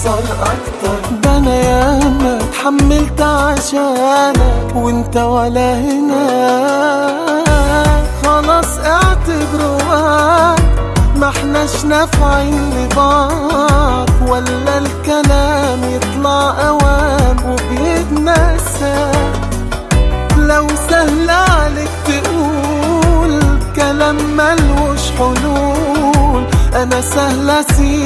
تخسر اكتر ده انا ياما اتحملت عشانك وانت ولا هنا خلاص اعتبره وقت ما احناش نافعين لبعض ولا الكلام يطلع اوام وبيتنسى لو سهل عليك تقول كلام ملوش حلول انا سهل اسيب